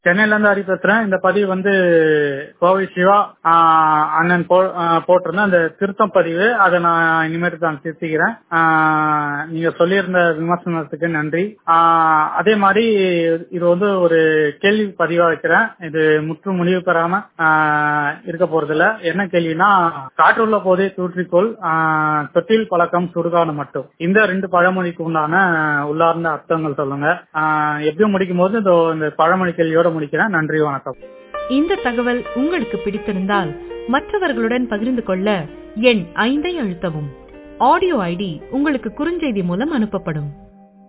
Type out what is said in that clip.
சென்னையில இருந்து ஹரி பேசுறேன் இந்த பதிவு வந்து கோவை சிவா ஆஹ், அண்ணன் போ ஆஹ், போட்டிருந்த அந்த திருத்தம் பதிவு அதை நான் இனிமேட்டு தான் திருத்திக்கிறேன் ஆஹ், நீங்க சொல்லியிருந்த விமர்சனத்துக்கு நன்றி ஆஹ், அதே மாதிரி இது வந்து ஒரு கேள்வி பதிவா வைக்கிறேன் இது முற்று முடிவு பெறாம ஆஹ், இருக்க போறதில்ல என்ன கேள்வினா காற்றுள்ள போதே தூற்றிக்கொள் ஆஹ், தொட்டில் பழக்கம் சுடுகாடு மட்டும் இந்த ரெண்டு பழமொழிக்கு உண்டான உள்ளார்ந்த அர்த்தங்கள் சொல்லுங்க ஆஹ், எப்படியும் முடிக்கும் போது இதோ இந்த பழமொழி கேள்வியோட முடிக்கிறேன் நன்றி வணக்கம் இந்த தகவல் உங்களுக்கு பிடித்திருந்தால் மற்றவர்களுடன் பகிர்ந்து கொள்ள எண் ஐந்தை அழுத்தவும் ஆடியோ ஐடி உங்களுக்கு குறுஞ்செய்தி மூலம் அனுப்பப்படும்